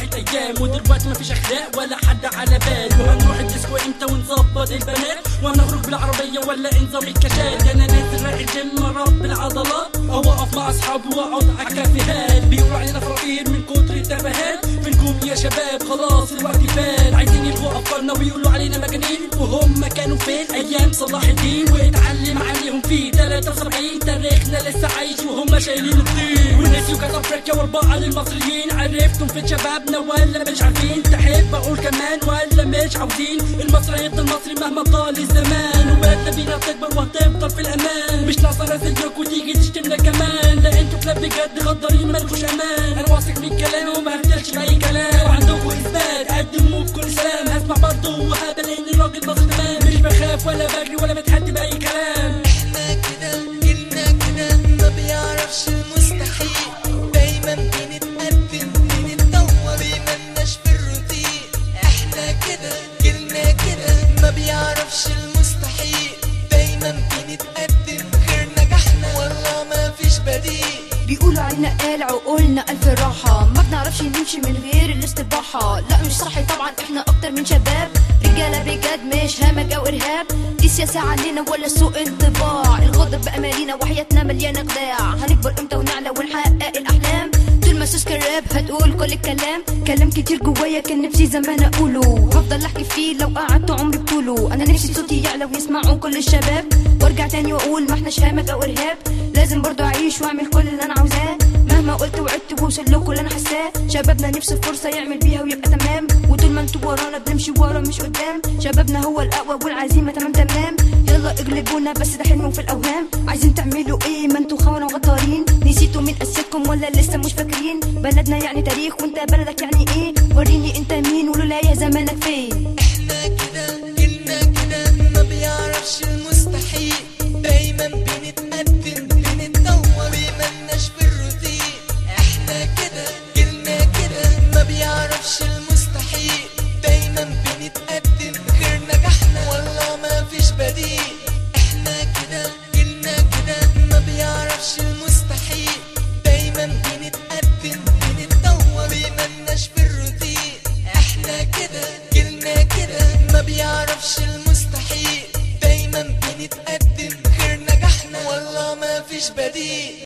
راحت ايام ودلوقتي مفيش اخلاق ولا حد على بال وهنروح الديسكو امتى ونظبط البنات وهنخرج بالعربيه ولا نظام الكاشات انا نازل رايح الجيم رب العضلات او اقف مع اصحابي واقعد على الكافيهات بيقولوا علينا فرافير من كتر التفاهات فينكم يا شباب خلاص الوقت فات عايزين يلغوا افكارنا ويقولوا علينا مجانين وهم كانوا فين ايام صلاح الدين واتعلم عليهم في 73 تاريخنا لسه عايش وهم شايلين الطين ونسيوا كاس افريقيا واربعه للمصريين عرفتم فين شبابنا ولا مش عارفين تحب اقول كمان ولا مش عاوزين المصري يفضل مصري مهما طال الزمان وبلدنا بينا تكبر وهتفضل في الامان مش ناقصه نازل لك وتيجي تشتمنا كمان لا انتوا كلاب بجد غدارين مالكوش امان انا واثق من كلامي وما هفتلش باي كلام وعندكم اثبات قدموه بكل سلام هسمع برضه وهذا لان الراجل مصري تمام مش بخاف ولا بجري ولا بتحدي باي كلام احنا كده جيلنا كده ما بيعرفش المستحيل دايما بنتقدم بنتطور مالناش في الروتين احنا كده جيلنا كده ما بيعرفش المستحيل دايما بنتقدم غير نجاحنا والله ما فيش بديل بيقولوا علينا قال عقولنا ألف راحة ما بنعرفش نمشي من غير الاستباحة لا مش صحي طبعا احنا أكتر من شباب رجالة بجد مش همج أو إرهاب دي سياسة علينا ولا سوء انطباع الغضب بأمالينا وحياتنا مليانة خداع هنكبر امتى ونعلى ونحقق الأحلام طول ما سوسك الراب هتقول كل الكلام كلام كتير جوايا كان نفسي زمان أقوله هفضل أحكي فيه لو قعدت عمري بطوله أنا نفسي صوتي يعلى ويسمعه كل الشباب وارجع تاني واقول ما احناش همج او ارهاب لازم برضو اعيش واعمل كل اللي انا عاوزاه مهما قلت وعدت واوصل لكم اللي انا حاساه شبابنا نفسه فرصه يعمل بيها ويبقى تمام وطول ما انتوا ورانا بنمشي ورا مش قدام شبابنا هو الاقوى والعزيمه تمام تمام يلا اجلبونا بس ده حلم في الاوهام عايزين تعملوا ايه ما انتوا خونه وغدارين نسيتوا مين اسسكم ولا لسه مش فاكرين بلدنا يعني تاريخ وانت بلدك يعني ايه وريني انت مين ولولايا زمانك فين احنا كده جيلنا كده ما بيعرفش المستحيل دايما بنتقدم بنتطور مالناش في الروتين احنا كده جيلنا كده ما بيعرفش المستحيل دايما بنتقدم غير نجاحنا والله ما فيش بديل احنا كده جيلنا كده ما بيعرفش المستحيل دايما بنتقدم بنتطور مالناش في الروتين احنا كده جيلنا كده ما بيعرفش المستحيل دايما بنتقدم غير نجاحنا والله ما فيش بديل